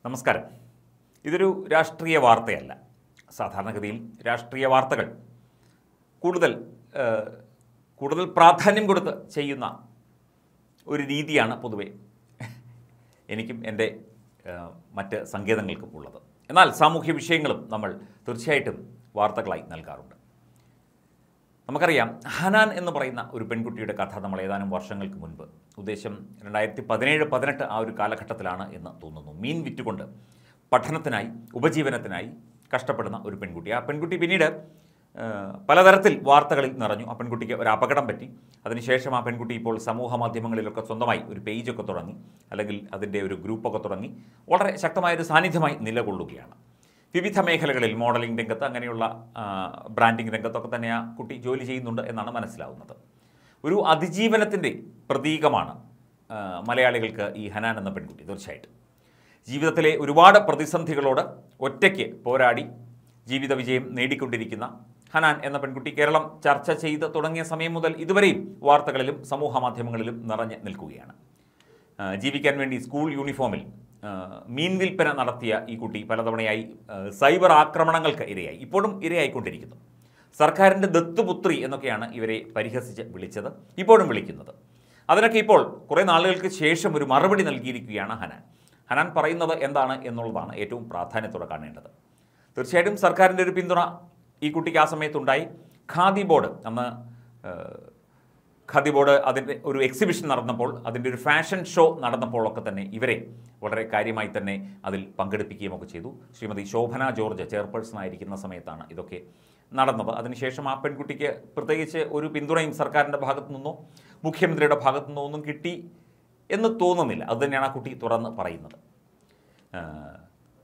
നമസ്കാരം ഇതൊരു രാഷ്ട്രീയ വാർത്തയല്ല സാധാരണഗതിയിൽ രാഷ്ട്രീയ വാർത്തകൾ കൂടുതൽ ഏഹ്, കൂടുതൽ പ്രാധാന്യം കൊടുത്ത് ചെയ്യുന്ന ഒരു രീതിയാണ് പൊതുവെ എനിക്കും എൻ്റെ ഏഹ്, മറ്റ് സങ്കേതങ്ങൾക്കും ഉള്ളത് എന്നാൽ സാമൂഹ്യ വിഷയങ്ങളും നമ്മൾ തീർച്ചയായിട്ടും വാർത്തകളായി നൽകാറുണ്ട് നമുക്കറിയാം ഹനാൻ എന്ന് പറയുന്ന ഒരു പെൺകുട്ടിയുടെ കഥ നമ്മൾ ഏതാനും വർഷങ്ങൾക്ക് മുൻപ് ഉദ്ദേശം രണ്ടായിരത്തി പതിനേഴ് പതിനെട്ട് ആ ഒരു കാലഘട്ടത്തിലാണ് എന്ന് തോന്നുന്നു മീൻ വിറ്റുകൊണ്ട് പഠനത്തിനായി ഉപജീവനത്തിനായി കഷ്ടപ്പെടുന്ന ഒരു പെൺകുട്ടി ആ പെൺകുട്ടി പിന്നീട് ആ, പലതരത്തിൽ വാർത്തകളിൽ നിറഞ്ഞു ആ പെൺകുട്ടിക്ക് ഒരു അപകടം പറ്റി അതിനുശേഷം ആ പെൺകുട്ടി ഇപ്പോൾ സമൂഹ മാധ്യമങ്ങളിലൊക്കെ സ്വന്തമായി ഒരു പേജൊക്കെ തുടങ്ങി അല്ലെങ്കിൽ അതിൻ്റെ ഒരു ഗ്രൂപ്പൊക്കെ തുടങ്ങി വളരെ ശക്തമായൊരു സാന്നിധ്യമായി നിലകൊള്ളുകയാണ് വിവിധ മേഖലകളിൽ മോഡലിംഗ് രംഗത്ത് അങ്ങനെയുള്ള ആ, ബ്രാൻഡിംഗ് രംഗത്തൊക്കെ തന്നെ ആ കുട്ടി ജോലി ചെയ്യുന്നുണ്ട് എന്നാണ് മനസ്സിലാവുന്നത് ഒരു അതിജീവനത്തിൻ്റെ പ്രതീകമാണ് ആ, മലയാളികൾക്ക് ഈ ഹനാൻ എന്ന പെൺകുട്ടി തീർച്ചയായിട്ടും ജീവിതത്തിലെ ഒരുപാട് പ്രതിസന്ധികളോട് ഒറ്റയ്ക്ക് പോരാടി ജീവിത വിജയം നേടിക്കൊണ്ടിരിക്കുന്ന ഹനാൻ എന്ന പെൺകുട്ടി കേരളം ചർച്ച ചെയ്ത് തുടങ്ങിയ സമയം മുതൽ ഇതുവരെയും വാർത്തകളിലും സമൂഹ മാധ്യമങ്ങളിലും നിറഞ്ഞ് നിൽക്കുകയാണ് ആ, ജീവിക്കാൻ വേണ്ടി സ്കൂൾ യൂണിഫോമിൽ ആ, മീൻ വിൽപ്പന നടത്തിയ ഈ കുട്ടി പലതവണയായി ആ, സൈബർ ആക്രമണങ്ങൾക്ക് ഇരയായി ഇപ്പോഴും ഇരയായിക്കൊണ്ടിരിക്കുന്നു സർക്കാരിൻ്റെ ദത്തുപുത്രി എന്നൊക്കെയാണ് ഇവരെ പരിഹസിച്ച് വിളിച്ചത് ഇപ്പോഴും വിളിക്കുന്നത് അതിനൊക്കെ ഇപ്പോൾ കുറേ നാളുകൾക്ക് ശേഷം ഒരു മറുപടി നൽകിയിരിക്കുകയാണ് ഹനാൻ ഹനാൻ പറയുന്നത് എന്താണ് എന്നുള്ളതാണ് ഏറ്റവും പ്രാധാന്യത്തോടെ കാണേണ്ടത് തീർച്ചയായിട്ടും സർക്കാരിൻ്റെ ഒരു പിന്തുണ ഈ കുട്ടിക്ക് ആ സമയത്തുണ്ടായി ഖാദി ബോർഡ് അന്ന് ഏഹ്, ഖാദി ബോർഡ് അതിൻ്റെ ഒരു എക്സിബിഷൻ നടന്നപ്പോൾ അതിൻ്റെ ഒരു ഫാഷൻ ഷോ നടന്നപ്പോഴൊക്കെ തന്നെ ഇവരെ വളരെ കാര്യമായി തന്നെ അതിൽ പങ്കെടുപ്പിക്കുകയും ഒക്കെ ചെയ്തു ശ്രീമതി ശോഭന ജോർജ് ചെയർപേഴ്സൺ ആയിരിക്കുന്ന സമയത്താണ് ഇതൊക്കെ നടന്നത് അതിനുശേഷം ആ പെൺകുട്ടിക്ക് പ്രത്യേകിച്ച് ഒരു പിന്തുണയും സർക്കാരിൻ്റെ ഭാഗത്തു നിന്നോ മുഖ്യമന്ത്രിയുടെ ഭാഗത്തു നിന്നോ ഒന്നും കിട്ടി എന്ന് തോന്നുന്നില്ല അതുതന്നെയാണ് ആ കുട്ടി തുറന്ന് പറയുന്നത് ആഹ്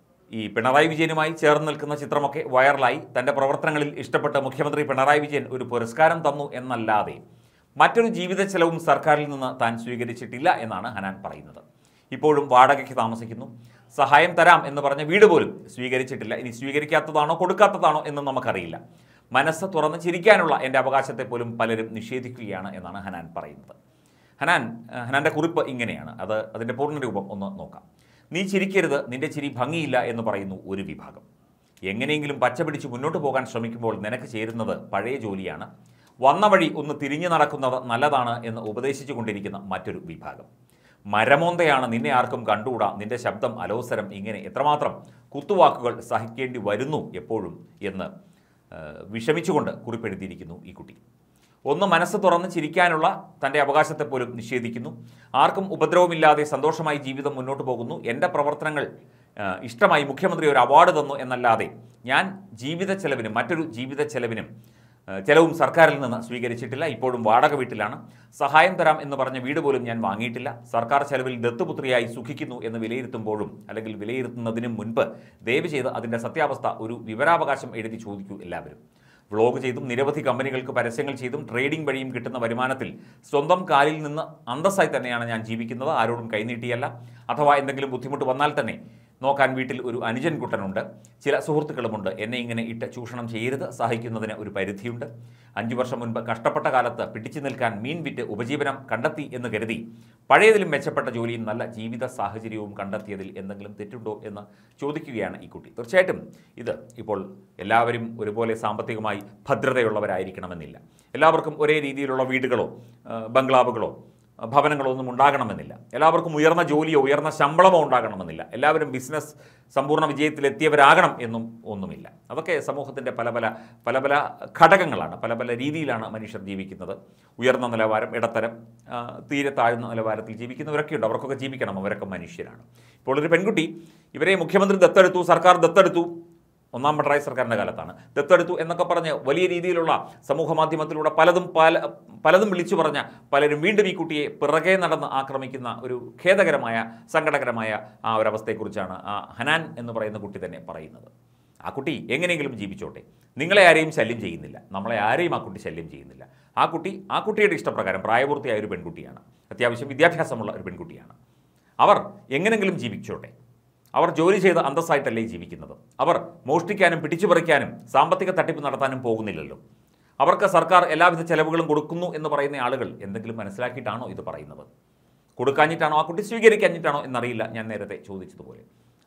ഈ പിണറായി വിജയനുമായി ചേർന്ന് നിൽക്കുന്ന ചിത്രമൊക്കെ വൈറലായി തൻ്റെ പ്രവർത്തനങ്ങളിൽ ഇഷ്ടപ്പെട്ട മുഖ്യമന്ത്രി പിണറായി വിജയൻ ഒരു പുരസ്കാരം തന്നു എന്നല്ലാതെ മറ്റൊരു ജീവിത ചെലവും സർക്കാരിൽ നിന്ന് താൻ സ്വീകരിച്ചിട്ടില്ല എന്നാണ് ഹനാൻ പറയുന്നത് ഇപ്പോഴും വാടകയ്ക്ക് താമസിക്കുന്നു സഹായം തരാം എന്ന് പറഞ്ഞ വീട് പോലും സ്വീകരിച്ചിട്ടില്ല ഇനി സ്വീകരിക്കാത്തതാണോ കൊടുക്കാത്തതാണോ എന്ന് നമുക്കറിയില്ല മനസ്സ് തുറന്ന് ചിരിക്കാനുള്ള എൻ്റെ അവകാശത്തെ പോലും പലരും നിഷേധിക്കുകയാണ് എന്നാണ് ഹനാൻ പറയുന്നത് ഹനാൻ ഏഹ്, ഹനാൻ്റെ കുറിപ്പ് ഇങ്ങനെയാണ് അത് അതിൻ്റെ പൂർണ്ണരൂപം ഒന്ന് നോക്കാം നീ ചിരിക്കരുത് നിന്റെ ചിരി ഭംഗിയില്ല എന്ന് പറയുന്നു ഒരു വിഭാഗം എങ്ങനെയെങ്കിലും പച്ച പിടിച്ച് മുന്നോട്ട് പോകാൻ ശ്രമിക്കുമ്പോൾ നിനക്ക് ചേരുന്നത് പഴയ ജോലിയാണ് വന്ന വഴി ഒന്ന് തിരിഞ്ഞു നടക്കുന്നത് നല്ലതാണ് എന്ന് ഉപദേശിച്ചു കൊണ്ടിരിക്കുന്ന മറ്റൊരു വിഭാഗം മരമോന്തയാണ് നിന്നെ ആർക്കും കണ്ടുകൂടാ നിന്റെ ശബ്ദം അലോസരം ഇങ്ങനെ എത്രമാത്രം കുത്തുവാക്കുകൾ സഹിക്കേണ്ടി വരുന്നു എപ്പോഴും എന്ന് ഏഹ്, വിഷമിച്ചുകൊണ്ട് കുറിപ്പെഴുതിയിരിക്കുന്നു ഈ കുട്ടി ഒന്ന് മനസ്സ് തുറന്ന് ചിരിക്കാനുള്ള തൻ്റെ അവകാശത്തെ പോലും നിഷേധിക്കുന്നു ആർക്കും ഉപദ്രവമില്ലാതെ സന്തോഷമായി ജീവിതം മുന്നോട്ട് പോകുന്നു എൻ്റെ പ്രവർത്തനങ്ങൾ ആ, ഇഷ്ടമായി മുഖ്യമന്ത്രി ഒരു അവാർഡ് തന്നു എന്നല്ലാതെ ഞാൻ ജീവിത ചെലവിനും മറ്റൊരു ജീവിത ചെലവിനും ആ, ചെലവും സർക്കാരിൽ നിന്ന് സ്വീകരിച്ചിട്ടില്ല ഇപ്പോഴും വാടക വീട്ടിലാണ് സഹായം തരാം എന്ന് പറഞ്ഞ വീട് പോലും ഞാൻ വാങ്ങിയിട്ടില്ല സർക്കാർ ചെലവിൽ ദത്തുപുത്രിയായി സുഖിക്കുന്നു എന്ന് വിലയിരുത്തുമ്പോഴും അല്ലെങ്കിൽ വിലയിരുത്തുന്നതിനും മുൻപ് ദയവ് ചെയ്ത് അതിൻ്റെ സത്യാവസ്ഥ ഒരു വിവരാവകാശം എഴുതി ചോദിക്കൂ എല്ലാവരും വ്ളോഗ് ചെയ്തും നിരവധി കമ്പനികൾക്ക് പരസ്യങ്ങൾ ചെയ്തും ട്രേഡിംഗ് വഴിയും കിട്ടുന്ന വരുമാനത്തിൽ സ്വന്തം കാലിൽ നിന്ന് അന്തസ്സായി തന്നെയാണ് ഞാൻ ജീവിക്കുന്നത് ആരോടും കൈനീട്ടിയല്ല അഥവാ എന്തെങ്കിലും ബുദ്ധിമുട്ട് വന്നാൽ തന്നെ നോക്കാൻ വീട്ടിൽ ഒരു അനുജൻ കുട്ടനുണ്ട് ചില സുഹൃത്തുക്കളുമുണ്ട് എന്നെ ഇങ്ങനെ ഇട്ട് ചൂഷണം ചെയ്യരുത് സഹിക്കുന്നതിന് ഒരു പരിധിയുണ്ട് അഞ്ചു വർഷം മുൻപ് കഷ്ടപ്പെട്ട കാലത്ത് പിടിച്ചു നിൽക്കാൻ മീൻ വിറ്റ് ഉപജീവനം കണ്ടെത്തി എന്ന് കരുതി പഴയതിലും മെച്ചപ്പെട്ട ജോലിയും നല്ല ജീവിത സാഹചര്യവും കണ്ടെത്തിയതിൽ എന്തെങ്കിലും തെറ്റുണ്ടോ എന്ന് ചോദിക്കുകയാണ് ഈ കുട്ടി തീർച്ചയായിട്ടും ഇത് ഇപ്പോൾ എല്ലാവരും ഒരുപോലെ സാമ്പത്തികമായി ഭദ്രതയുള്ളവരായിരിക്കണമെന്നില്ല എല്ലാവർക്കും ഒരേ രീതിയിലുള്ള വീടുകളോ ആ, ബംഗ്ലാവുകളോ ആ, ഭവനങ്ങളോ ഒന്നും ഉണ്ടാകണമെന്നില്ല എല്ലാവർക്കും ഉയർന്ന ജോലിയോ ഉയർന്ന ശമ്പളമോ ഉണ്ടാകണമെന്നില്ല എല്ലാവരും ബിസിനസ് സമ്പൂർണ്ണ വിജയത്തിലെത്തിയവരാകണം എന്നും ഒന്നുമില്ല അതൊക്കെ സമൂഹത്തിൻ്റെ പല പല പല പല ഘടകങ്ങളാണ് പല പല രീതിയിലാണ് മനുഷ്യർ ജീവിക്കുന്നത് ഉയർന്ന നിലവാരം ഇടത്തരം ആ, തീരെ താഴ്ന്ന നിലവാരത്തിൽ ജീവിക്കുന്നവരൊക്കെ ഉണ്ട് അവർക്കൊക്കെ ജീവിക്കണം അവരൊക്കെ മനുഷ്യരാണ് ഇപ്പോൾ ഒരു പെൺകുട്ടി ഇവരെ മുഖ്യമന്ത്രി ദത്തെടുത്തു സർക്കാർ ദത്തെടുത്തു ഒന്നാം പിണറായി സർക്കാരിൻ്റെ കാലത്താണ് ദത്തെടുത്തു എന്നൊക്കെ പറഞ്ഞ് വലിയ രീതിയിലുള്ള സമൂഹ മാധ്യമത്തിലൂടെ പലതും പല പലതും വിളിച്ചു പറഞ്ഞ പലരും വീണ്ടും ഈ കുട്ടിയെ പിറകെ നടന്ന് ആക്രമിക്കുന്ന ഒരു ഖേദകരമായ സങ്കടകരമായ ആ ഒരു അവസ്ഥയെക്കുറിച്ചാണ് ആ ഹനാൻ എന്ന് പറയുന്ന കുട്ടി തന്നെ പറയുന്നത് ആ കുട്ടി എങ്ങനെയെങ്കിലും ജീവിച്ചോട്ടെ നിങ്ങളെ ആരെയും ശല്യം ചെയ്യുന്നില്ല നമ്മളെ ആരെയും ആ കുട്ടി ശല്യം ചെയ്യുന്നില്ല ആ കുട്ടി ആ കുട്ടിയുടെ ഇഷ്ടപ്രകാരം പ്രായപൂർത്തിയായ ഒരു പെൺകുട്ടിയാണ് അത്യാവശ്യം വിദ്യാഭ്യാസമുള്ള ഒരു പെൺകുട്ടിയാണ് അവർ എങ്ങനെങ്കിലും ജീവിച്ചോട്ടെ അവർ ജോലി ചെയ്ത് അന്തസ്സായിട്ടല്ലേ ജീവിക്കുന്നത് അവർ മോഷ്ടിക്കാനും പിടിച്ചുപറിക്കാനും സാമ്പത്തിക തട്ടിപ്പ് നടത്താനും പോകുന്നില്ലല്ലോ അവർക്ക് സർക്കാർ എല്ലാവിധ ചെലവുകളും കൊടുക്കുന്നു എന്ന് പറയുന്ന ആളുകൾ എന്തെങ്കിലും മനസ്സിലാക്കിയിട്ടാണോ ഇത് പറയുന്നത് കൊടുക്കാഞ്ഞിട്ടാണോ ആ കുട്ടി സ്വീകരിക്കാഞ്ഞിട്ടാണോ എന്നറിയില്ല ഞാൻ നേരത്തെ ചോദിച്ചതുപോലെ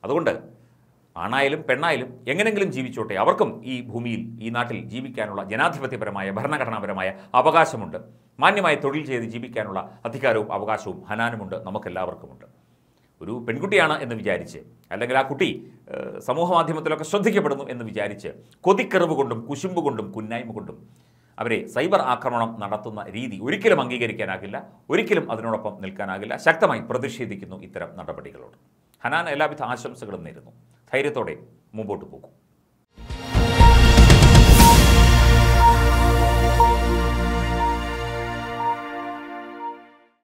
അതുകൊണ്ട് ആണായാലും പെണ്ണായാലും എങ്ങനെങ്കിലും ജീവിച്ചോട്ടെ അവർക്കും ഈ ഭൂമിയിൽ ഈ നാട്ടിൽ ജീവിക്കാനുള്ള ജനാധിപത്യപരമായ ഭരണഘടനാപരമായ അവകാശമുണ്ട് മാന്യമായ തൊഴിൽ ചെയ്ത് ജീവിക്കാനുള്ള അധികാരവും അവകാശവും ഹനാനുമുണ്ട് നമുക്കെല്ലാവർക്കുമുണ്ട് ഒരു പെൺകുട്ടിയാണ് എന്ന് വിചാരിച്ച് അല്ലെങ്കിൽ ആ കുട്ടി ഏഹ്, സമൂഹ മാധ്യമത്തിലൊക്കെ ശ്രദ്ധിക്കപ്പെടുന്നു എന്ന് വിചാരിച്ച് കൊതിക്കെറിവ് കൊണ്ടും കുശുമ്പ് കൊണ്ടും കുന്നായ്മ കൊണ്ടും അവരെ സൈബർ ആക്രമണം നടത്തുന്ന രീതി ഒരിക്കലും അംഗീകരിക്കാനാകില്ല ഒരിക്കലും അതിനോടൊപ്പം നിൽക്കാനാകില്ല ശക്തമായി പ്രതിഷേധിക്കുന്നു ഇത്തരം നടപടികളോട് ഹനാൻ എല്ലാവിധ ആശംസകളും നേരുന്നു ധൈര്യത്തോടെ മുമ്പോട്ട് പോകും